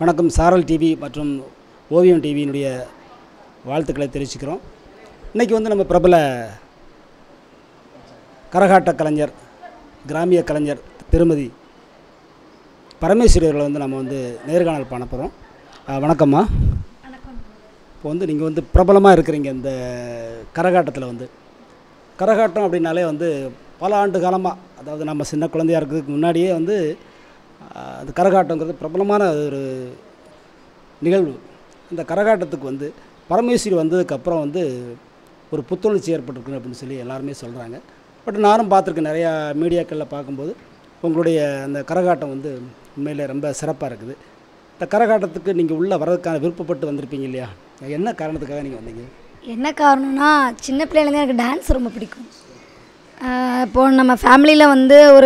வணக்கம் சாரல் டிவி மற்றும் ஓவியம் டிவியினுடைய வாழ்த்துக்களை தெரிவிச்சுக்கிறோம் இன்றைக்கி வந்து நம்ம பிரபல கரகாட்ட கலைஞர் கிராமிய கலைஞர் திருமதி பரமேஸ்வரி அவர்களை வந்து நம்ம வந்து நேர்காணல் பண்ண போகிறோம் வணக்கம்மா இப்போ வந்து நீங்கள் வந்து பிரபலமாக இருக்கிறீங்க இந்த கரகாட்டத்தில் வந்து கரகாட்டம் அப்படின்னாலே வந்து பல ஆண்டு காலமாக அதாவது நம்ம சின்ன குழந்தையா இருக்கிறதுக்கு முன்னாடியே வந்து ஆஹ், அந்த கரகாட்டங்கிறது பிரபலமான ஒரு நிகழ்வு இந்த கரகாட்டத்துக்கு வந்து பரமேஸ்வரி வந்ததுக்கப்புறம் வந்து ஒரு புத்துணர்ச்சி ஏற்பட்டிருக்கு அப்படின்னு சொல்லி எல்லாருமே சொல்கிறாங்க பட் நானும் பார்த்துருக்கேன் நிறையா மீடியாக்களில் பார்க்கும்போது உங்களுடைய அந்த கரகாட்டம் வந்து உண்மையிலே ரொம்ப சிறப்பாக இருக்குது இந்த கரகாட்டத்துக்கு நீங்கள் உள்ளே வர்றதுக்கான விருப்பப்பட்டு வந்திருப்பீங்க இல்லையா என்ன காரணத்துக்காக நீங்கள் வந்தீங்க என்ன காரணம்னா சின்ன பிள்ளைலேருந்து எனக்கு டான்ஸ் ரொம்ப பிடிக்கும் ஆஹ் இப்போ நம்ம ஃபேமிலியில் வந்து ஒரு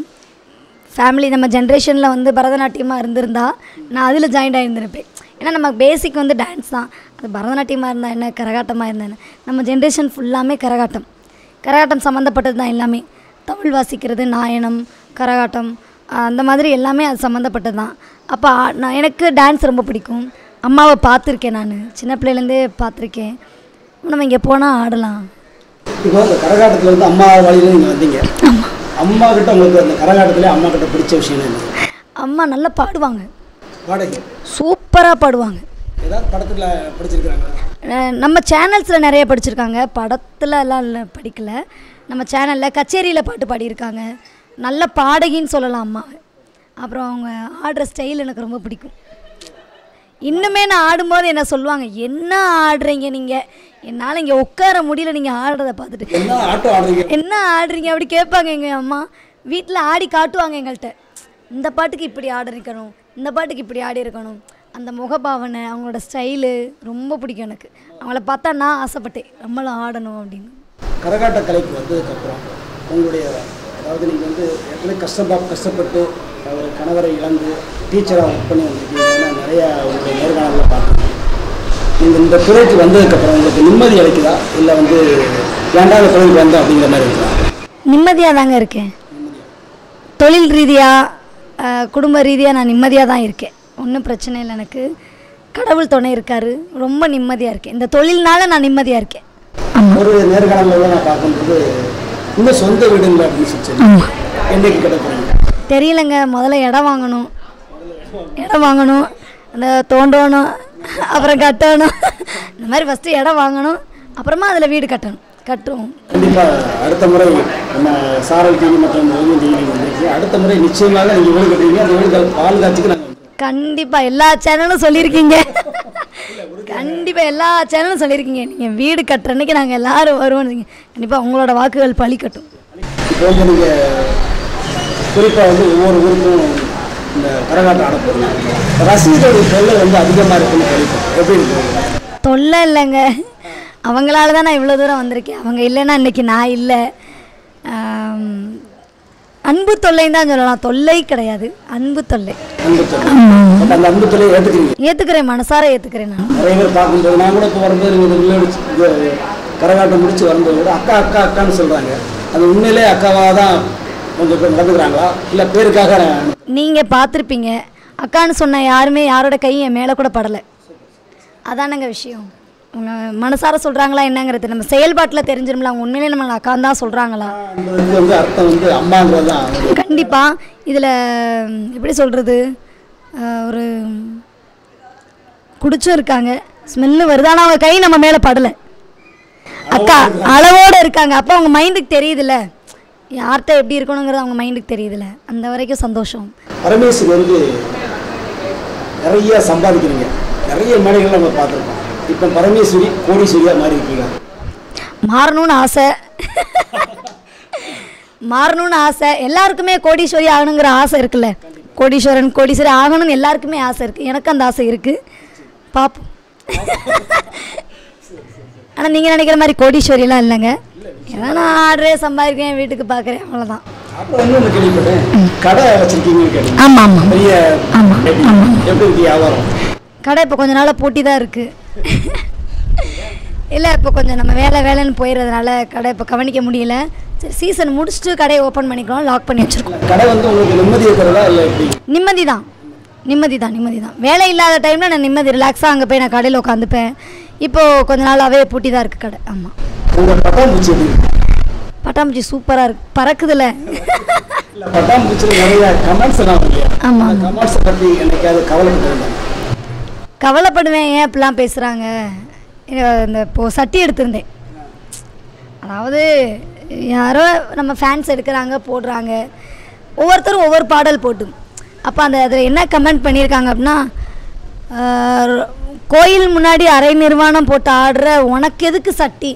ஃபேமிலி நம்ம ஜென்ரேஷனில் வந்து பரதநாட்டியமாக இருந்திருந்தா நான் அதில் ஜாயின்ட் ஆகியிருந்திருப்பேன் ஏன்னா நம்ம பேசிக் வந்து டான்ஸ் தான் அது பரதநாட்டியமாக இருந்தால் என்ன கரகாட்டமாக இருந்தா என்ன நம்ம ஜென்ரேஷன் ஃபுல்லாமே கரகாட்டம் கரகாட்டம் சம்மந்தப்பட்டது தான் எல்லாமே தமிழ் வாசிக்கிறது நாயனம் கரகாட்டம் ஆஹ் அந்த மாதிரி எல்லாமே அது சம்மந்தப்பட்டது தான் அப்போ ஆ- நான் எனக்கு டான்ஸ் ரொம்ப பிடிக்கும் அம்மாவை பார்த்துருக்கேன் நான் சின்ன பிள்ளையிலேருந்தே பார்த்துருக்கேன் நம்ம இங்கே போனால் ஆடலாம் இப்போ அந்த கரகாட்டத்தில் வந்து அம்மா வழியில் நீங்கள் வந்தீங்க அம்மா கிட்ட உங்களுக்கு அந்த கரகாட்டத்திலே அம்மா கிட்ட பிடிச்ச விஷயம் என்ன அம்மா நல்லா பாடுவாங்க வாடகை சூப்பராக பாடுவாங்க ஏதாவது படத்தில் பிடிச்சிருக்கிறாங்க அஹ் நம்ம சேனல்ஸில் நிறைய படிச்சிருக்காங்க படத்துல எல்லாம் இல்லை படிக்கல நம்ம சேனலில் கச்சேரியில் பாட்டு பாடியிருக்காங்க நல்ல பாடகின்னு சொல்லலாம் அம்மாவை அப்புறம் அவங்க ஆடுற ஸ்டைல் எனக்கு ரொம்ப பிடிக்கும் இன்னுமே நான் ஆடும்போது என்ன சொல்லுவாங்க என்ன ஆடுறீங்க நீங்கள் என்னால் இங்கே உட்கார முடியல நீங்கள் ஆடுறத பார்த்துட்டு என்ன ஆட்டோ ஆடுறீங்க என்ன ஆடுறீங்க அப்படி கேட்பாங்க எங்கள் அம்மா வீட்டில் ஆடி காட்டுவாங்க எங்கள்கிட்ட இந்த பாட்டுக்கு இப்படி ஆட இருக்கணும் இந்த பாட்டுக்கு இப்படி ஆடி இருக்கணும் அந்த முகபாவனை அவங்களோட ஸ்டைலு ரொம்ப பிடிக்கும் எனக்கு அவங்கள பார்த்தா நான் ஆசைப்பட்டேன் நம்மளும் ஆடணும் அப்படின்னு கரகாட்ட கலைக்கு வந்ததுக்கப்புறம் உங்களுடைய அதாவது நீங்கள் வந்து ஏற்கனவே கஷ்டப்பா கஷ்டப்பட்டு ஒரு கணவரை இழந்து டீச்சராக ஒர்க் பண்ணி வந்திருக்கீங்க ஏன்னா நிறையா உங்களுடைய நேர்காணலில் பார்த்துருக்கேன் நீங்கள் இந்த துறைக்கு வந்ததுக்கப்புறம் உங்களுக்கு நிம்மதி அளிக்குதா இல்லை வந்து ஏன்டா இந்த துறைக்கு வந்தோம் அப்படிங்கிற மாதிரி இருக்குதா நிம்மதியாக தாங்க இருக்கேன் தொழில் ரீதியாக குடும்ப ரீதியாக நான் நிம்மதியாக தான் இருக்கேன் ஒன்றும் பிரச்சனை இல்லை எனக்கு கடவுள் துணை இருக்காரு ரொம்ப நிம்மதியாக இருக்கேன் இந்த தொழில்னால நான் நிம்மதியாக இருக்கேன் ஒரு நேர்காணலில் நான் பார்க்கும்போது இன்னும் சொந்த வீடுங்களா அப்படின்னு சொல்லி சொல்லி என்னைக்கு கிட்ட போகிறீங்க தெரியலங்க முதல்ல இடம் வாங்கணும் இடம் வாங்கணும் அந்த தோண்டணும் அப்புறம் கட்டணும் இந்த மாதிரி ஃபஸ்ட்டு இடம் வாங்கணும் அப்புறமா அதில் வீடு கட்டணும் கட்டுவோம் கண்டிப்பாக அடுத்த முறை நம்ம சாரல் டிவி மற்றும் ஓவியம் டிவி வந்துருக்கு அடுத்த முறை நிச்சயமாக நீங்கள் வீடு கட்டுவீங்க அந்த வீடு கா- பால் காட்சிக்கு நாங்கள் கண்டிப்பாக எல்லா சேனலும் சொல்லியிருக்கீங்க கண்டிப்பாக எல்லா சேனலும் சொல்லியிருக்கீங்க நீங்கள் வீடு கட்டுற அன்னைக்கு நாங்கள் எல்லாரும் வருவோம் கண்டிப்பாக உங்களோட வாக்குகள் பழிக்கட்டும் இப்போ வந்து நீங்கள் குறிப்பாக வந்து ஒவ்வொரு ஊருக்கும் இந்த கரகாட்டம் ஆட போகிறீங்க ரசிகர்களுடைய தொல்லை வந்து அதிகமாக இருக்குன்னு கேள்விப்பட்டேன் எப்படி இருக்கு தொல்லை இல்லைங்க அவங்களால தான் நான் இவ்வளோ தூரம் வந்திருக்கேன் அவங்க இல்லைன்னா இன்னைக்கு நான் இல்லை ஆம், அன்பு தொல்லைன்னு தான் சொல்லலாம் தொல்லை கிடையாது அன்பு தொல்லை அன்பு தொல்லை பட் அந்த அன்பு தொல்லையை ஏற்றுக்கிறீங்க ஏற்றுக்கிறேன் மனசார ஏற்றுக்கிறேன் நான் நிறைய பேர் பார்க்கும்போது நான் கூட இப்போ வரும்போது நீங்கள் இந்த வில்லேஜ் இது கரகாட்டம் முடிச்சு வரும்போது கூட அக்கா அக்கா அக்கான்னு சொல்கிறாங்க அது உண்மையிலே அக்காவாக தான் கொஞ்சம் பேர் நடந்துக்கிறாங்களா இல்லை பேருக்காக நீங்கள் பார்த்துருப்பீங்க அக்கான்னு சொன்ன யாருமே யாரோட கையும் என் மேலே கூட படலை அதானங்க விஷயம் அவங்க மனசார சொல்கிறாங்களா என்னங்கிறது நம்ம செயல்பாட்டில் தெரிஞ்சிரும்ல அவங்க உண்மையிலே நம்மளை அக்கான்னு தான் சொல்கிறாங்களா என்பதற்கு வந்து அர்த்தம் வந்து அம்மாங்கிறது தான் கண்டிப்பாக இதில் எப்படி சொல்கிறது ஒரு குடிச்சும் இருக்காங்க ஸ்மெல்லு வருது ஆனால் அவங்க கை நம்ம மேலே படலை அக்கா அளவோடு இருக்காங்க அப்போ அவங்க மைண்டுக்கு தெரியுதுல்ல யார்கிட்ட எப்படி இருக்கணுங்கிறது அவங்க மைண்டுக்கு தெரியுதுல்ல அந்த வரைக்கும் சந்தோஷம் பரமேஸ்வரி வந்து நிறைய சம்பாதிக்கிறீங்க நிறைய மேடைகள் நம்ம பார்த்துருக்கோம் இப்போ பரமேஸ்வரி கோடீஸ்வரியாக மாறி இருக்கீங்க மாறணும்னு ஆசை மாறணும்னு ஆசை எல்லாருக்குமே கோடீஸ்வரி ஆகணுங்கிற ஆசை இருக்குல்ல கோடீஸ்வரன் கோடீஸ்வரி ஆகணும்னு எல்லாருக்குமே ஆசை இருக்குது எனக்கு அந்த ஆசை இருக்குது பார்ப்போம் ஆனால் நீங்கள் நினைக்கிற மாதிரி கோடீஸ்வரியெல்லாம் இல்லைங்க ஏன்னா நான் ஆடுறேன் சம்பாதிக்கிறேன் வீட்டுக்கு பார்க்குறேன் அவ்வளோதான் அப்புறம் இன்னொன்று கேள்விப்பட்டேன் கடை வச்சிருக்கீங்கன்னு கேட்டீங்க ஆமாம் ஆமாம் பெரிய ஆமாம், எப்படி எப்படி இருக்கு வியாபாரம் கடை இப்போ கொஞ்ச நாளாக பூட்டி தான் இருக்குது இல்லை இப்போ கொஞ்சம் நம்ம வேலை வேலைன்னு போயிடுறதுனால கடை இப்போ கவனிக்க முடியல சரி சீசன் முடிச்சுட்டு கடையை ஓப்பன் பண்ணிக்கிறோம் லாக் பண்ணி வச்சுருக்கோம் கடை வந்து உங்களுக்கு நிம்மதியை தருதா இல்லை எப்படி நிம்மதி தான் நிம்மதி தான் நிம்மதி தான் வேலை இல்லாத டைமில் நான் நிம்மதி ரிலாக்ஸாக அங்கே போய் நான் கடையில் உட்காந்துப்பேன் இப்போது கொஞ்ச நாளாகவே பூட்டி தான் இருக்குது கடை ஆமாம் உங்கள் பட்டாம்பூச்சி எப்படி இருக்கு? பட்டாம்பூச்சி சூப்பராக இருக்குது பறக்குதுல இல்ல பட்டாம்பூச்சியில் நிறைய கமெண்ட்ஸ் எல்லாம் வரும் இல்லையா ஆமா. அந்த கமெண்ட்ஸை பற்றி என்னைக்காவது கவலைப்பட்டு கவலைப்படுவேன் ஏன் இப்படிலாம் பேசுகிறாங்க இந்த இப்போது சட்டி எடுத்திருந்தேன் அதாவது யாரோ நம்ம ஃபேன்ஸ் எடுக்கிறாங்க போடுறாங்க ஒவ்வொருத்தரும் ஒவ்வொரு பாடல் போட்டும் அப்போ அந்த அதில் என்ன கமெண்ட் பண்ணியிருக்காங்க அப்படின்னா ஆஹ், கோயில் முன்னாடி அரை நிர்வாணம் போட்டு ஆடுற உனக்கு எதுக்கு சட்டி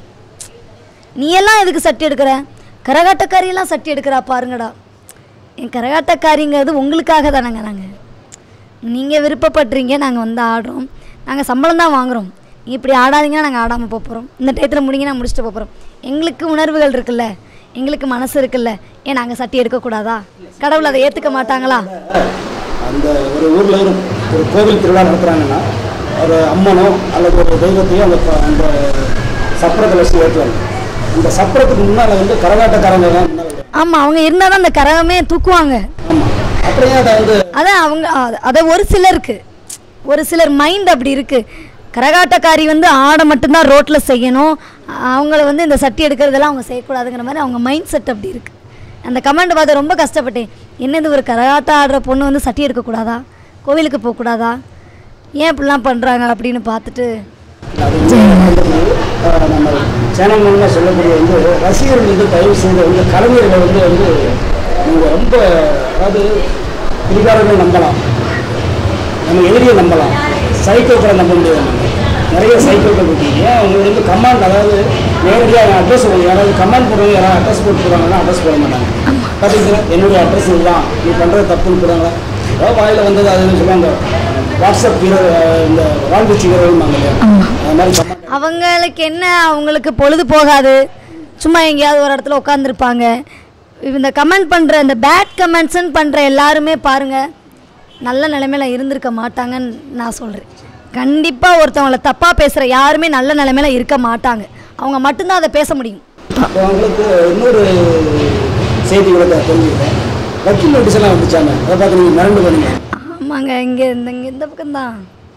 நீ எல்லாம் எதுக்கு சட்டி எடுக்கிற கரகாட்டக்காரியெல்லாம் சட்டி எடுக்கிறா பாருங்கடா என் கரகாட்டக்காரிங்கிறது உங்களுக்காக தானேங்க நாங்கள் நீங்கள் விருப்பப்படுறீங்க நாங்கள் வந்து ஆடுறோம் நாங்கள் சம்பளம் தான் வாங்குகிறோம் நீ இப்படி ஆடாதீங்கன்னா நாங்கள் ஆடாமல் போகிறோம் இந்த டயத்தில் முடிங்கன்னா முடிச்சுட்டு போகிறோம் எங்களுக்கு உணர்வுகள் இருக்குல்ல எங்களுக்கு மனசு இருக்குல்ல ஏன் நாங்கள் சட்டி எடுக்கக்கூடாதா கடவுள் அதை ஏற்றுக்க மாட்டாங்களா அந்த ஒரு ஊரில் ஒரு ஒரு கோவில் திருவிழா நடத்துகிறாங்கன்னா ஒரு அம்மனோ அல்லது ஒரு தெய்வத்தையோ அந்த ப- அந்த சப்பரத்தில் வச்சு ஏற்றுவாங்க இந்த சப்பரத்துக்கு முன்னால் வந்து கரகாட்டக்காரங்க தான் முன்னால் வருவாங்க. ஆமாம் அவங்க இருந்தால் தான் அந்த கரகமே தூக்குவாங்க ஆமாம் அப்படியே அதை வந்து அதான் அவங்க அ- அதை ஒரு சிலருக்கு ஒரு சிலர் மைண்ட் அப்படி இருக்குது கரகாட்டக்காரி வந்து ஆடை மட்டும்தான் ரோட்டில் செய்யணும் அவங்கள வந்து இந்த சட்டி எடுக்கிறதெல்லாம் அவங்க செய்யக்கூடாதுங்கிற மாதிரி அவங்க மைண்ட் செட் அப்படி இருக்குது அந்த கமெண்ட் பார்த்து ரொம்ப கஷ்டப்பட்டேன் என்னது ஒரு கரகாட்டம் ஆடுற பொண்ணு வந்து சட்டி எடுக்கக்கூடாதா கோவிலுக்கு போகக்கூடாதா ஏன் இப்படிலாம் பண்ணுறாங்க அப்படின்னு பார்த்துட்டு அது வந்து அஹ், நம்ம சேனல் மூலமாக சொல்லக்கூடிய வந்து ரசிகர்கள் வந்து தயவு செய்து வந்து கலைஞர்களை வந்து வந்து நீங்கள் ரொம்ப அதாவது குடிகாரர்கள் நம்பலாம் நம்ம எதிரியை நம்பலாம் சைக்கோக்களை நம்ப முடியாது நம்ம நிறைய சைக்கோக்கள் இருக்கீங்க ஏன் அவங்க வந்து கமாண்ட் அதாவது நேரடியாக அட்ரஸ் சொல்லுவாங்க யாராவது கமாண்ட் போடுறவங்க யாராவது அட்ரஸ் போட்டு போடுறாங்கன்னா அட்ரஸ் போட மாட்டாங்க பார்த்தீங்கன்னா என்னுடைய அட்ரஸ் இதுதான் நீ பண்ணுறது தப்புன்னு போடுறாங்களா ஏதோ வாயில் வந்தது அதுன்னு சொல்லுவாங்க வாட்ஸ்அப் வீரர் அஹ், இந்த வாழ்வீச்சு வீரர்கள்பாங்க இல்லையா அது மாதிரி கமாண்ட் அவங்களுக்கு என்ன அவங்களுக்கு பொழுது போகாது சும்மா எங்கேயாவது ஒரு இடத்துல உட்காந்துருப்பாங்க இந்த கமெண்ட் பண்ணுற இந்த பேட் கமெண்ட்ஸ்ன்னு பண்ணுற எல்லாருமே பாருங்கள் நல்ல நிலைமையில இருந்திருக்க மாட்டாங்கன்னு நான் சொல்கிறேன் கண்டிப்பாக ஒருத்தவங்கள தப்பாக பேசுகிற யாருமே நல்ல நிலைமையில இருக்க மாட்டாங்க அவங்க மட்டும்தான் அதை பேச முடியும் இப்போ உங்களுக்கு இன்னொரு செய்தி கூட தெரிஞ்சுக்கிட்டேன் வக்கீல் நோட்டீஸ் எல்லாம் வந்துச்சாங்க அதை பார்த்து நீங்கள் மிரண்டு பண்ணீங்க ஆமாங்க இங்கே இந்த இங்கே இந்த பக்கம்தான்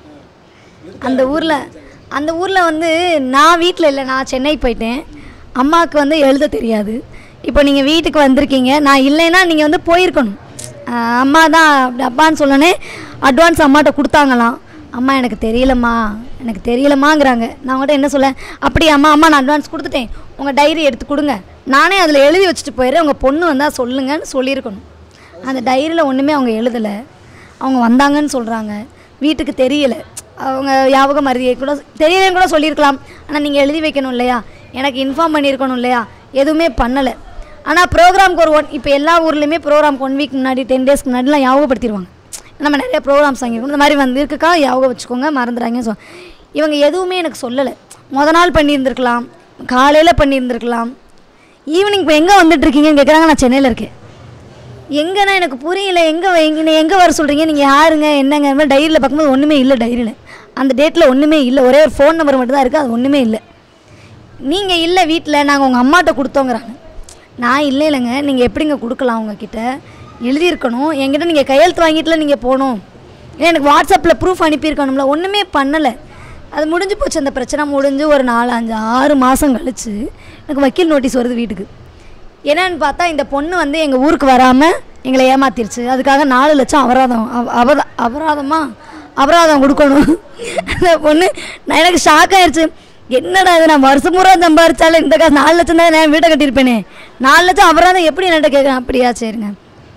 அந்த ஊரில் அந்த ஊரில் வந்து நான் வீட்டில் இல்லை நான் சென்னை போயிட்டேன் அம்மாவுக்கு வந்து எழுத தெரியாது இப்போ நீங்கள் வீட்டுக்கு வந்திருக்கீங்க நான் இல்லைன்னா நீங்கள் வந்து போயிருக்கணும் ஆஹ் அம்மா தான் அப்படி அப்பான்னு சொல்லனே அட்வான்ஸ் அம்மாட்ட கொடுத்தாங்களாம் அம்மா எனக்கு தெரியலம்மா எனக்கு தெரியலம்மாங்கிறாங்க நான் அவங்கள்ட்ட என்ன சொல்ல அப்படி அம்மா அம்மா நான் அட்வான்ஸ் கொடுத்துட்டேன் உங்கள் டைரி எடுத்து கொடுங்க நானே அதில் எழுதி வச்சுட்டு போயிடுறேன் உங்கள் பொண்ணு வந்தால் சொல்லுங்கன்னு சொல்லியிருக்கணும் அந்த டைரியில் ஒன்றுமே அவங்க எழுதலை அவங்க வந்தாங்கன்னு சொல்கிறாங்க வீட்டுக்கு தெரியல அவங்க ஞாபகம் மருதியை கூட தெரியலன்னு கூட சொல்லியிருக்கலாம் ஆனால் நீங்கள் எழுதி வைக்கணும் இல்லையா எனக்கு இன்ஃபார்ம் பண்ணியிருக்கணும் இல்லையா எதுவுமே பண்ணலை ஆனால் ப்ரோக்ராம்க்கு ஒரு ஒன் இப்போ எல்லா ஊர்லேயுமே ப்ரோக்ராம்க்கு ஒன் வீக் முன்னாடி டென் டேஸ்க்கு முன்னாடிலாம் ஞாபகப்படுத்திடுவாங்க நம்ம நிறைய ப்ரோக்ராம்ஸ் வாங்கியிருக்கோம் இந்த மாதிரி வந்து இருக்குக்கா ஞாபகம் வச்சுக்கோங்க மறந்துடாங்கன்னு சொல் இவங்க எதுவுமே எனக்கு சொல்லலை முத நாள் பண்ணியிருந்திருக்கலாம் காலையில் பண்ணியிருந்திருக்கலாம் ஈவினிங் இப்போ எங்கே வந்துட்டுருக்கீங்கன்னு கேட்குறாங்க நான் சென்னையில் இருக்கேன் எங்கன்னா எனக்கு புரியல எங்கே எங்கே எங்கே வர சொல்கிறீங்க நீங்கள் யாருங்க என்னங்க இந்த மாதிரி டைரியில் பார்க்கும்போது ஒன்றுமே இல்லை டைரியில் அந்த டேட்டில் ஒன்றுமே இல்லை ஒரே ஒரு ஃபோன் நம்பர் மட்டும் தான் இருக்குது அது ஒன்றுமே இல்லை நீங்கள் இல்லை வீட்டில் நாங்கள் உங்கள் அம்மாட்ட கொடுத்தோங்கிறாங்க நான் இல்லை இல்லைங்க நீங்கள் எப்படிங்க கொடுக்கலாம் உங்ககிட்ட எழுதியிருக்கணும் என்கிட்ட நீங்கள் கையெழுத்து வாங்கிட்டுல நீங்கள் போகணும் இல்லை எனக்கு வாட்ஸ்அப்பில் ப்ரூஃப் அனுப்பியிருக்கணும்ல ஒன்றுமே பண்ணலை அது முடிஞ்சு போச்சு அந்த பிரச்சனை முடிஞ்சு ஒரு நாலு அஞ்சு ஆறு மாதம் கழிச்சு எனக்கு வக்கீல் நோட்டீஸ் வருது வீட்டுக்கு என்னன்னு பார்த்தா இந்த பொண்ணு வந்து எங்கள் ஊருக்கு வராமல் எங்களை ஏமாத்திருச்சு அதுக்காக நாலு லட்சம் அபராதம் அவ- அபரா அபராதமா அபராதம் கொடுக்கணும் அந்த பொண்ணு நான் எனக்கு ஷாக் ஆயிடுச்சு என்னடா இது நான் வருஷம் பூரா சம்பாரிச்சாலும் இந்த காசு நாலு லட்சம் தான் நான் வீட்டை கட்டியிருப்பேனே நாலு லட்சம் அபராதம் எப்படி என்கிட்ட கேட்குறேன் அப்படியா சரிங்க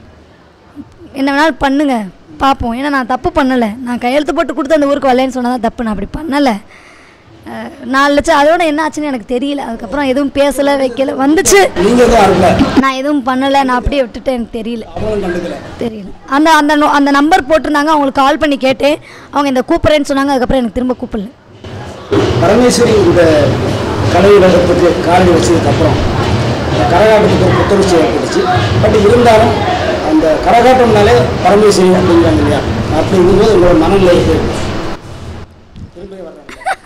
என்ன வேணாலும் பண்ணுங்க பார்ப்போம் ஏன்னா நான் தப்பு பண்ணலை நான் கையெழுத்து போட்டு கொடுத்து அந்த ஊருக்கு வரலன்னு சொன்னதான் தப்பு நான் அப்படி பண்ணலை அஹ், நாலு லட்சம் அதோட என்ன ஆச்சுன்னு எனக்கு தெரியல அதுக்கப்புறம் எதுவும் பேசலை வைக்கல வந்துச்சு நீங்கள் எதுவும் அனுப்பல நான் எதுவும் பண்ணலை நான் அப்படியே விட்டுட்டேன் எனக்கு தெரியல அவங்களும் கண்டுக்கல தெரியல அந்த அந்த நோ- அந்த நம்பர் போட்டிருந்தாங்க அவங்களுக்கு கால் பண்ணி கேட்டேன் அவங்க இந்த கூப்பிட்றேன்னு சொன்னாங்க அதுக்கப்புறம் எனக்கு திரும்ப கூப்பிடல பரமேஸ்வரி இந்த கலை உலகத்துக்கு காலடி வச்சதுக்கப்புறம் இந்த கரகாட்டத்துக்கு ஒரு புத்துணர்ச்சி ஏற்பட்டுச்சு பட் இருந்தாலும் அந்த கரகாட்டம்னாலே பரமேஸ்வரி அப்படிங்கிறாங்க இல்லையா அப்படி இருக்கும்போது உங்களோட மனநிலை எப்படி இருக்கு? திரும்பி வர்றாங்க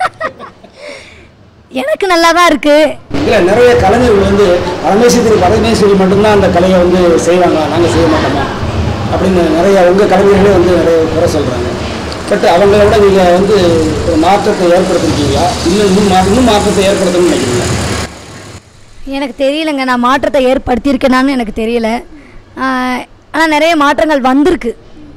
எனக்கு நல்லா தான் இருக்குது இல்லை நிறைய கலைஞர்கள் வந்து பரமேஸ்வரி பரமேஸ்வரி மட்டும்தான் அந்த கலையை வந்து செய்வாங்க நாங்கள் செய்ய மாட்டோமா அப்படின்னு நிறைய உங்கள் கலைஞர்களே வந்து நிறைய குறை சொல்கிறாங்க பட் அவங்கள விட நீங்கள் வந்து ஒரு மாற்றத்தை ஏற்படுத்திருக்கீங்களா இல்லை இன்னும் மா- இன்னும் மாற்றத்தை ஏற்படுத்தணும்னு நினைக்கிறீங்களா எனக்கு தெரியலங்க நான் மாற்றத்தை ஏற்படுத்தியிருக்கேனான்னு எனக்கு தெரியல ஆனால் நிறைய மாற்றங்கள் வந்திருக்கு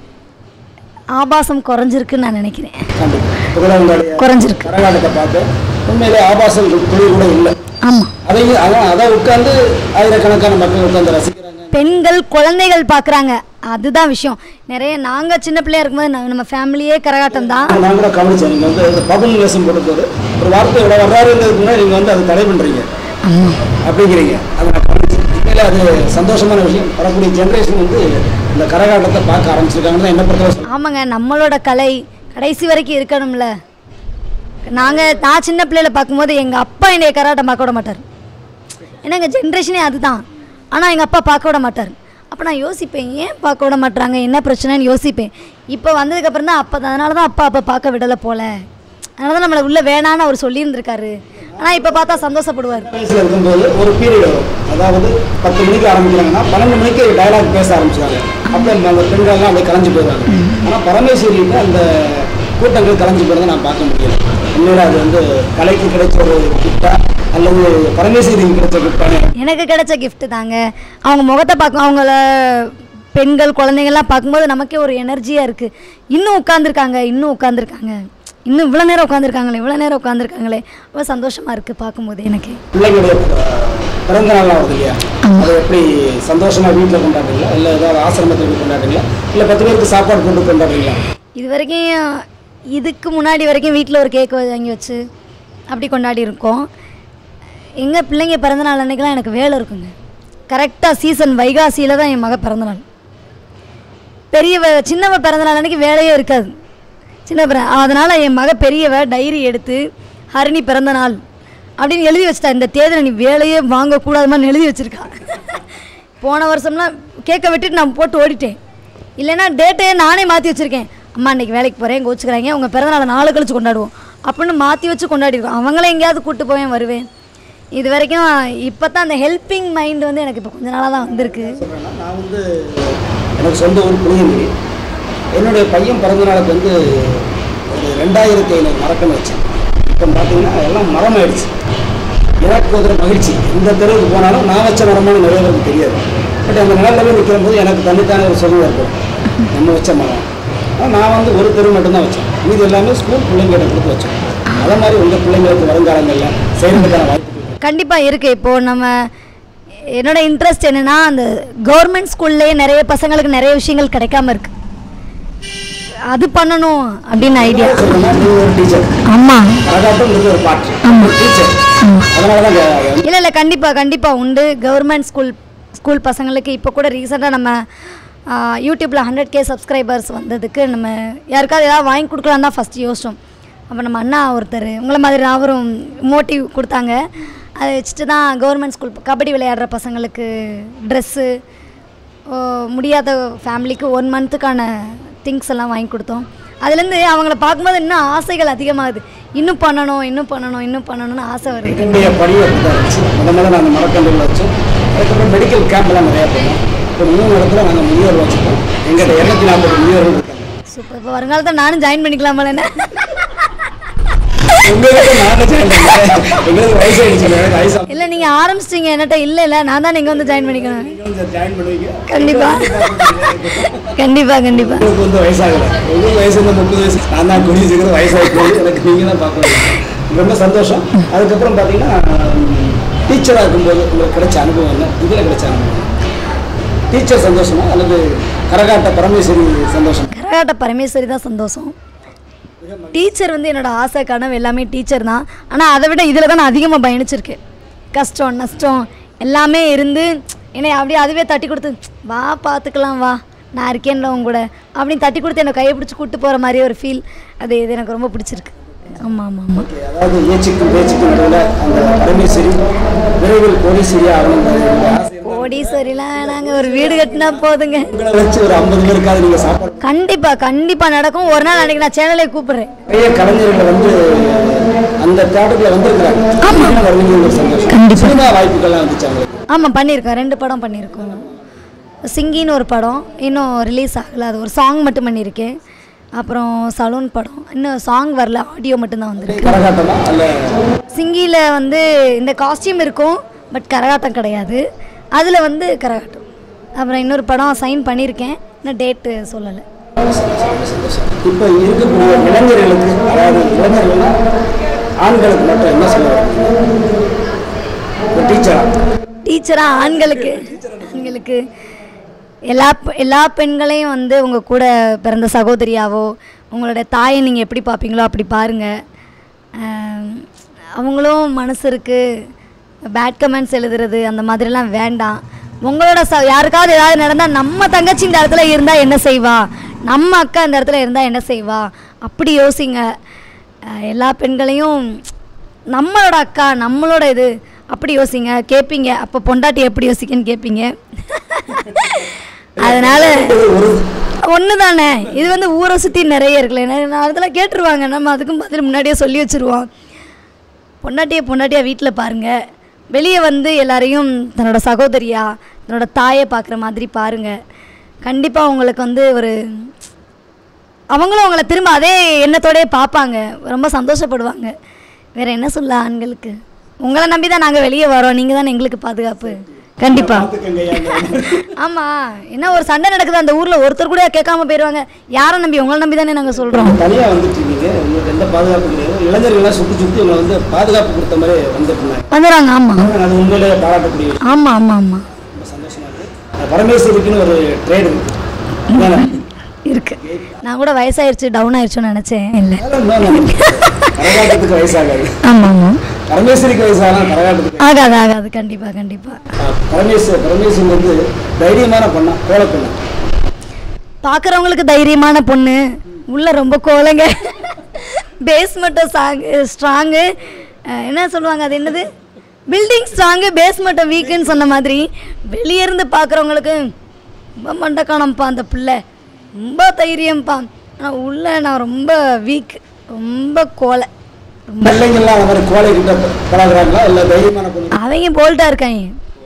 ஆபாசம் குறைஞ்சிருக்குன்னு நான் நினைக்கிறேன் கண்டிப்பாக இப்போ கூட உங்களுடைய குறைஞ்சிருக்கு கரகாட்டத்தை பார்த்து உண்மையிலே ஆபாசம் துளி கூட இல்லை ஆமாம் அதையும் அதான் அதை உட்காந்து ஆயிரக்கணக்கான மக்கள் உட்காந்து ரசிக்கிறாங்க பெண்கள் குழந்தைகள் பார்க்குறாங்க அதுதான் விஷயம் நிறைய நாங்கள் சின்ன பிள்ளையா இருக்கும்போது நம்ம- நம்ம ஃபேமிலியே கரகாட்டம் தான் நான் கூட கவனிச்சேன் நீங்கள் வந்து இந்த பபுல் வேஷம் போட்டும்போது ஒரு வார்த்தை விட வர்றாருங்கிறதுக்கு முன்னாடி நீங்கள் வந்து அதை தடை பண்ணுறீங்க அப்படிங்கிறீங்க அதை நான் கவனிச்சேன் உண்மையிலே அது சந்தோஷமான விஷயம் வரக்கூடிய ஜென்ரேஷன் வந்து இந்த கரகாட்டத்தை பார்க்க ஆரம்பிச்சிருக்காங்கன்னு தான் என்ன பொறுத்தவரை சொல்றேன். ஆமாங்க நம்மளோட கலை கடைசி வரைக்கும் இருக்கணும்ல நாங்கள் நான் சின்ன பிள்ளையில பார்க்கும்போது எங்கள் அப்பா என்னைய கராட்டம் பார்க்க விட மாட்டார் ஏன்னா எங்கள் ஜென்ரேஷனே அதுதான் ஆனால் எங்கள் அப்பா பார்க்க விட மாட்டார் அப்போ நான் யோசிப்பேன் ஏன் பார்க்க விட மாட்டாங்க என்ன பிரச்சனைன்னு யோசிப்பேன் இப்போ வந்ததுக்கப்புறம் தான் அப்போ அதனால தான் அப்பா அப்போ பார்க்க விடலை போல அதனால தான் நம்மளை உள்ளே வேணான்னு அவர் சொல்லியிருந்திருக்காரு ஆனால் இப்போ பார்த்தா சந்தோஷப்படுவார் வயசில் இருக்கும்போது ஒரு பீரியட் வரும் அதாவது பத்து மணிக்கு ஆரம்பிக்கிறாங்கன்னா பன்னெண்டு மணிக்கு டயலாக் பேச ஆரம்பிச்சாங்க அப்போ அந்த பெண்கள்லாம் அப்படியே கலைஞ்சு போயிடுவாங்க ஆனால் பரமேஸ்வரியில் அந்த கூட்டங்கள் கலைஞ்சு போகிறத நான் பார்க்க முடியல உண்மையில அது வந்து கலைக்கு கிடைச்ச ஒரு கிஃப்டா அல்லது பரமேஸ்வரிக்கு கிடைச்ச கிஃப்டானே எனக்கு கிடைச்ச gift தாங்க அவங்க முகத்தை பார்க்க அவங்கள பெண்கள் குழந்தைங்கள்லாம் பார்க்கும்போது நமக்கே ஒரு எனர்ஜியாக இருக்குது இன்னும் உட்காந்துருக்காங்க இன்னும் உட்காந்துருக்காங்க இன்னும் இவ்வளோ நேரம் உட்காந்துருக்காங்களே இவ்வளோ நேரம் உட்காந்துருக்காங்களே ரொம்ப சந்தோஷமாக இருக்குது பார்க்கும்போது எனக்கு பிள்ளைங்களுடைய அஹ், பிறந்த நாள்லாம் வருது இல்லையா அதை எப்படி சந்தோஷமா வீட்டில் கொண்டாடுறீங்களா இல்லை ஏதாவது ஆசிரமத்தில் போய் கொண்டாடுறீங்களா இல்லை பத்து பேருக்கு சாப்பாடு கொண்டு கொண்டாடுறீங்களா இது வரைக்கும் இதுக்கு முன்னாடி வரைக்கும் வீட்டில் ஒரு கேக் வாங்கி வச்சு அப்படி கொண்டாடி இருக்கோம் எங்கள் பிள்ளைங்க பிறந்தநாள் அன்னைக்கெல்லாம் எனக்கு வேலை இருக்குங்க கரெக்டாக சீசன் வைகாசியில் தான் என் மக பிறந்தநாள் பெரியவ சின்னவ பிறந்தநாள் அன்னைக்கு வேலையே இருக்காது சின்ன பிற அதனால் என் மக பெரியவ டைரி எடுத்து ஹரிணி பிறந்த நாள் அப்படின்னு எழுதி வச்சிட்டா இந்த தேதியில் நீ வேலையே வாங்கக்கூடாதுமான்னு எழுதி வச்சிருக்கா போன வருஷம்லாம் கேக்கை விட்டுட்டு நான் போட்டு ஓடிட்டேன் இல்லைன்னா டேட்டையே நானே மாற்றி வச்சுருக்கேன் அம்மா இன்னைக்கு வேலைக்கு போகிறேன் கோச்சுக்கிறாங்க உங்கள் பிறந்தநாளை நாளை கழிச்சு கொண்டாடுவோம் அப்படின்னு மாற்றி வச்சு கொண்டாடிருக்கோம் அவங்கள எங்கேயாவது கூப்பிட்டு போவேன் வருவேன் இது வரைக்கும் இப்போ தான் அந்த ஹெல்பிங் மைண்ட் வந்து எனக்கு இப்போ கொஞ்ச நாளாக தான் வந்திருக்கு சொல்கிறேன்னா நான் வந்து எனக்கு சொந்த ஊர் புளியங்குடி என்னுடைய பையன் பிறந்த நாளுக்கு வந்து ஒரு ரெண்டாயிரத்தி ஐநூறு மரக்கன்று வச்சேன் இப்போ பார்த்தீங்கன்னா எல்லாம் மரம் ஆயிடுச்சு எனக்கு ஒரு மகிழ்ச்சி இந்த தெருவுக்கு போனாலும் நான் வச்ச மரமான நிறைய பேருக்கு தெரியாது பட் அந்த நிலத்துல போய் நிற்கிற போது எனக்கு தனித்தான ஒரு சுகம் இருக்கும் நம்ம வச்ச மரம் ஆனா நான் வந்து ஒரு தெரு மட்டும்தான் வச்சேன் மீதி எல்லாமே ஸ்கூல் பிள்ளைங்கிட்ட கொடுத்து வச்சோம் அதே மாதிரி உங்கள் பிள்ளைங்களுக்கு வருங்காலங்களில் செய்கிறதுக்கான வாய்ப்பு கண்டிப்பாக இருக்குது இப்போது நம்ம என்னோட இன்ட்ரெஸ்ட் என்னென்னா அந்த கவர்மெண்ட் ஸ்கூல்லேயே நிறைய பசங்களுக்கு நிறைய விஷயங்கள் கிடைக்காம இருக்கு அது பண்ணணும் அப்படின்னு ஐடியா சொல்கிறேன்னா நீ ஒரு டீச்சர் ஆமாம் கரகாட்டம் ஒரு பாட்டு ஒரு டீச்சர் அதனால தான் கே- இல்லை இல்லை கண்டிப்பாக கண்டிப்பாக உண்டு கவர்மெண்ட் ஸ்கூல் ஸ்கூல் பசங்களுக்கு இப்போ கூட ரீசெண்டாக நம்ம யூடியூப்பில் ஹண்ட்ரட் கே சப்ஸ்கிரைபர்ஸ் வந்ததுக்கு நம்ம யாருக்காவது ஏதாவது வாங்கி கொடுக்கலான்னு தான் ஃபஸ்ட்டு யோசிச்சோம் அப்போ நம்ம அண்ணா ஒருத்தர் உங்களை மாதிரி அவரும் மோட்டிவ் கொடுத்தாங்க அதை வச்சுட்டு தான் கவர்மெண்ட் ஸ்கூல் கபடி விளையாடுற பசங்களுக்கு ட்ரெஸ்ஸு முடியாத ஃபேமிலிக்கு ஒன் மந்த்துக்கான திங்ஸ் எல்லாம் வாங்கி கொடுத்தோம் அதுலேருந்து அவங்கள பார்க்கும்போது இன்னும் ஆசைகள் அதிகமாகுது இன்னும் பண்ணணும் இன்னும் பண்ணணும் இன்னும் பண்ணணும்னு ஆசை வருது என்னுடைய பணி அப்படிதான் இருந்துச்சு முத முதல்ல நாங்கள் மரக்கன்றுகள் வச்சோம் அதுக்கப்புறம் மெடிக்கல் கேம்ப்லாம் நிறையா போனோம் இப்போ மூணு இடத்துல நாங்கள் முதியோர் வச்சுருக்கோம் எங்கிட்ட இரநூத்தி நாற்பது முதியோர்கள் இருக்காங்க சூப்பர் இப்போ வருங்காலத்தில் நானும் ஜாயின் பண்ணிக்கலாம் போல என்ன உங்களுக்கு நாங்கள் ஜாயின் பண்ணுறேன் எங்களுக்கு வயசாகிடுச்சு எனக்கு வயசு இல்லை நீங்கள் ஆரம்பிச்சிட்டீங்க என்கிட்ட இல்லை இல்லை நான் தான் நீங்கள் வந்து ஜாயின் பண்ணிக்கணும் நீங்கள் வந்து ஜாயின் பண்ணுவீங்க கண்டிப்பாக கண்டிப்பாக கண்டிப்பாக உங்களுக்கு வந்து வயசாகலை உங்களுக்கு வயசு வந்து முப்பது வயசு நான் தான் குடி சீக்கிரம் வயசாகி போகுது எனக்கு நீங்கள் தான் பார்க்கணும் ரொம்ப சந்தோஷம் அதுக்கப்புறம் பார்த்தீங்கன்னா டீச்சராக இருக்கும்போது உங்களுக்கு கிடைச்ச அனுபவம் என்ன இதில் கிடைச்ச அனுபவம் டீச்சர் சந்தோஷமா அல்லது கரகாட்ட பரமேஸ்வரி சந்தோஷம் கரகாட்ட பரமேஸ்வரி தான் சந்தோஷம் டீச்சர் வந்து என்னோட ஆசை கனவு எல்லாமே டீச்சர் தான் ஆனால் அதை விட இதில் தான் நான் அதிகமாக பயணிச்சிருக்கேன் கஷ்டம் நஷ்டம் எல்லாமே இருந்து என்னை அப்படியே அதுவே தட்டி கொடுத்து வா பார்த்துக்கலாம் வா நான் இருக்கேன்ல உங்க கூட அப்படின்னு தட்டி கொடுத்து என்னை கையை பிடிச்சி கூப்பிட்டு போகிற மாதிரியே ஒரு ஃபீல் அது இது எனக்கு ரொம்ப பிடிச்சிருக்கு ஆமாம் ஆமாம் ஆமாம் ஓகே அதாவது ஏச்சுக்கும் பேச்சுக்கும் நடுவில் அந்த பரமேஸ்வரி விரைவில் கோடீஸ்வரி ஆகணும் ஆசை கோடீஸ்வரிலாம் நாங்கள் ஒரு வீடு கட்டினா போதுங்க உங்களை வச்சு ஒரு ஐம்பது பேருக்காவது நீங்கள் சாப்பாடு கண்டிப்பாக கண்டிப்பாக நடக்கும் ஒரு நாள் அன்றைக்கி நான் சேனலே கூப்பிட்றேன் நிறைய கலைஞர்கள் வந்து அந்த தேட்டருக்குள்ள வந்திருக்கிறாங்க வருவீங்க ஒரு சந்தோஷம் கண்டிப்பா. சினிமா வாய்ப்புகள்லாம் வந்துச்சு அவங்களுக்கு ஆமாம் பண்ணியிருக்கோம் ரெண்டு படம் பண்ணியிருக்கோம் சிங்கின்னு ஒரு படம் இன்னும் ரிலீஸ் ஆகலை அது ஒரு சாங் மட்டும் பண்ணியிருக்கேன் அப்புறம் சலூன் படம் இன்னும் சாங் வரல ஆடியோ மட்டும்தான் வந்திருக்கு கரகாட்டமா அல்ல சிங்கியில் வந்து இந்த காஸ்டியூம் இருக்கும் பட் கரகாட்டம் கிடையாது அதில் வந்து கரகாட்டம் அப்புறம் இன்னொரு படம் சைன் பண்ணியிருக்கேன் இன்னும் டேட்டு சொல்லலை இப்போ இருக்கக்கூடிய இளைஞர்களுக்கு அதாவது இளைஞர்கள்னா ஆண்களுக்கு மட்டும் என்ன சொல்ல ஒரு டீச்சரா டீச்சராக ஆண்களுக்கு ஆண்களுக்கு எல்லா பெ- எல்லா பெண்களையும் வந்து உங்கள் கூட பிறந்த சகோதரியாவோ உங்களோட தாயை நீங்கள் எப்படி பார்ப்பீங்களோ அப்படி பாருங்கள் அவங்களும் மனசு இருக்குது பேட் கமெண்ட்ஸ் எழுதுறது அந்த மாதிரிலாம் வேண்டாம் உங்களோட ச யாருக்காவது ஏதாவது நடந்தால் நம்ம தங்கச்சி இந்த இடத்துல இருந்தால் என்ன செய்வா நம்ம அக்கா இந்த இடத்துல இருந்தால் என்ன செய்வா அப்படி யோசிங்க அஹ் எல்லா பெண்களையும் நம்மளோட அக்கா நம்மளோட இது அப்படி யோசிங்க கேட்பீங்க அப்போ பொண்டாட்டி எப்படி யோசிக்கன்னு கேட்பீங்க அதனால் ஒன்று தானே இது வந்து ஊரை சுற்றி நிறைய இருக்குல்ல நான் அதெல்லாம் கேட்டுருவாங்க நம்ம அதுக்கும் பதில் முன்னாடியே சொல்லி வச்சுருவோம் பொண்டாட்டியை பொண்டாட்டியாக வீட்டில் பாருங்கள் வெளியே வந்து எல்லாரையும் தன்னோட சகோதரியா தன்னோட தாயை பார்க்குற மாதிரி பாருங்கள் கண்டிப்பாக உங்களுக்கு வந்து ஒரு அவங்களும் உங்களை திரும்ப அதே எண்ணத்தோடயே பார்ப்பாங்க ரொம்ப சந்தோஷப்படுவாங்க வேற என்ன சொல்ல ஆண்களுக்கு உங்களை நம்பி தான் நாங்கள் வெளியே வரோம் நீங்கள் தானே எங்களுக்கு பாதுகாப்பு கண்டிப்பாக ஆமாம் என்ன ஒரு சண்டை நடக்குது அந்த ஊரில் ஒருத்தர் கூட கேட்காம போயிடுவாங்க யாரை நம்பி உங்களை நம்பி தானே நாங்கள் சொல்கிறோம் தனியாக வந்துட்டு இருக்கீங்க உங்களுக்கு எந்த பாதுகாப்பு கிடையாது இளைஞர்கள்லாம் சுற்றி சுற்றி உங்களை வந்து பாதுகாப்பு கொடுத்த மாதிரி வந்துட்டு இருந்தாங்க வந்துடுறாங்க ஆமாம் அது உண்மையிலேயே பாராட்டக்கூடிய விஷயம். ஆமாம் ஆமாம் ஆமாம் ரொம்ப சந்தோஷமா இருக்கு பரமேஸ்வரிக்குன்னு ஒரு ட்ரேடு இருக்கு இருக்கு நான் கூட வயசாயிருச்சு டவுன் ஆயிடுச்சுன்னு நினச்சேன் இல்லை கரகாட்டத்துக்கு வயசாகாது ஆமாம் ஆமாம் பரமேஸ்வரிக்கு வயசாகலாம் கரகாட்டத்துக்கு ஆகாது ஆகாது கண்டிப்பாக கண்டிப்பாக அஹ் பரமேஸ்வர் பரமேஸ்வரி வந்து தைரியமான பொண்ணா கோல பொண்ணு பார்க்குறவங்களுக்கு தைரியமான பொண்ணு உள்ள ரொம்ப கோலங்க பேஸ் மட்டும் சாங் ஸ்ட்ராங்கு என்ன சொல்லுவாங்க அது என்னது பில்டிங் ஸ்ட்ராங்கு பேஸ் மட்டும் வீக்குன்னு சொன்ன மாதிரி வெளியே இருந்து பார்க்குறவங்களுக்கு ரொம்ப மண்டக்கானம்ப்பா அந்த பிள்ளை ரொம்ப தைரியம்ப்பா ஆனால் உள்ள நான் ரொம்ப வீக் ரொம்ப கோலை ரொம்ப பிள்ளைங்கள்லாம் அந்த மாதிரி கோலை கிட்ட பழகுறாங்களா இல்லை தைரியமான பொண்ணு அவங்க போல்ட்டாக இருக்காங்க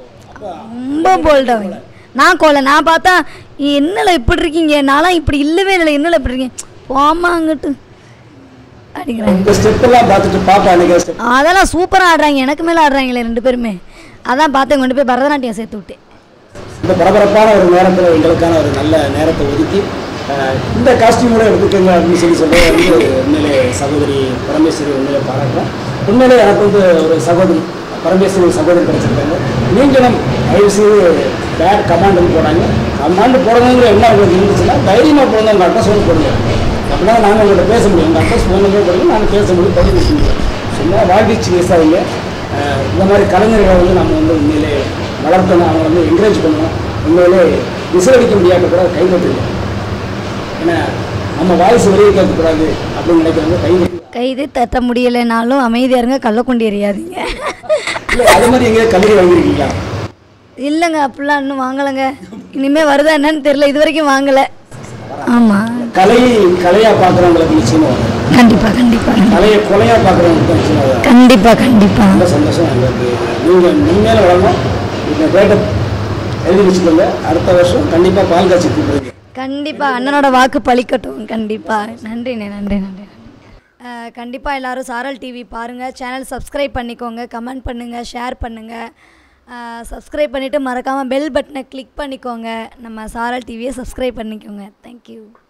ரொம்ப போல்ட் அவங்க நான் கோலை நான் பார்த்தா என்னல இப்படி இருக்கீங்க நான்லாம் இப்படி இல்லவே இல்லை என்னல இப்படி இருக்கீங்க போமா அங்கிட்டு அப்படிங்கிறாங்க இந்த ஸ்டெப் எல்லாம் பார்த்துட்டு பாப்பா அன்னைக்கு ஸ்டெப் அதெல்லாம் சூப்பராக ஆடுறாங்க எனக்கு மேலே ஆடுறாங்களே ரெண்டு பேருமே அதான் பார்த்து கொண்டு போய் பரதநாட்டியம் சேர்த்து விட்டேன் இந்த பரபரப்பான ஒரு நேரத்தில் எங்களுக்கான ஒரு நல்ல நேரத்தை ஒதுக்கி அஹ், இந்த காஸ்டியூமோட எடுத்துக்கங்க அப்படின்னு சொல்லி சொல்ல வந்து உண்மையிலே சகோதரி பரமேஸ்வரி உண்மையிலே பாராட்டுறோம் உண்மையிலே எனக்கு வந்து ஒரு சகோதரி பரமேஸ்வரி சகோதரி கிடைச்சிருக்காங்க நீங்களும் தயவு செய்து பேட் கமாண்டுன்னு போடாங்க கமாண்டு போடணுங்கிற என்ன உங்களுக்கு இருந்துச்சுன்னா தைரியமாக போடுங்க உங்கள் அட்ரஸ் வந்து போடுங்க அப்படின்னா நாங்கள் உங்கள்கிட்ட பேச முடியும் உங்கள் அட்ரஸ் போனதே போடுங்க நாங்கள் பேச முடியும் பதிவு பேச முடியும் சும்மா வாழ்க்கை பேசாதீங்க அஹ், இந்த மாதிரி கலைஞர்களை வந்து நம்ம வந்து உண்மையிலே வளர்த்தணும் அவங்க வந்து என்கரேஜ் பண்ணணும் உண்மையிலே விசிலடிக்க முடியாத கூட கைதட்டுங்க ஏன்னா நம்ம வாய்ஸ் வெளியே கேட்கக்கூடாது அப்படின்னு நினைக்கிறவங்க கைதட்டி கைது தட்ட முடியலைனாலும் அமைதியாக இருங்க கள்ளக்குண்டி எறியாதீங்க இல்லை அது மாதிரி எங்கேயாவது கல்லூரி வாங்கியிருக்கீங்களா இல்லைங்க அப்படிலாம் இன்னும் வாங்கலைங்க இனிமேல் வருதா என்னன்னு தெரியல இது வரைக்கும் வாங்கலை ஆமாம் கலை கலையாக பார்க்குறவங்களுக்கு நிச்சயமாக வரும் கண்டிப்பாக கண்டிப்பாக கலையை கொலையாக பார்க்குறவங்களுக்கு தான் நிச்சயமாக வரும் கண்டிப்பாக கண்டிப்பாக ரொம்ப சந்தோஷம் எங்களுக்கு நீங்கள் முன்னேற வளரணும் இந்த டேட்டை எழுதி வச்சுக்கோங்க அடுத்த வருஷம் கண்டிப்பாக பால் காய்ச்சி கூப்பிடுங்க கண்டிப்பாக அண்ணனோட வாக்கு பழிக்கட்டும் கண்டிப்பாக நன்றிண்ணே நன்றி நன்றி கண்டிப்பாக எல்லாரும் சாரல் டிவி பாருங்கள் சேனல் சப்ஸ்கிரைப் பண்ணிக்கோங்க கமெண்ட் பண்ணுங்கள் ஷேர் பண்ணுங்கள் சப்ஸ்கிரைப் பண்ணிவிட்டு மறக்காமல் பெல் பட்டனை கிளிக் பண்ணிக்கோங்க நம்ம சாரல் டிவியை சப்ஸ்கிரைப் பண்ணிக்கோங்க தேங்க்யூ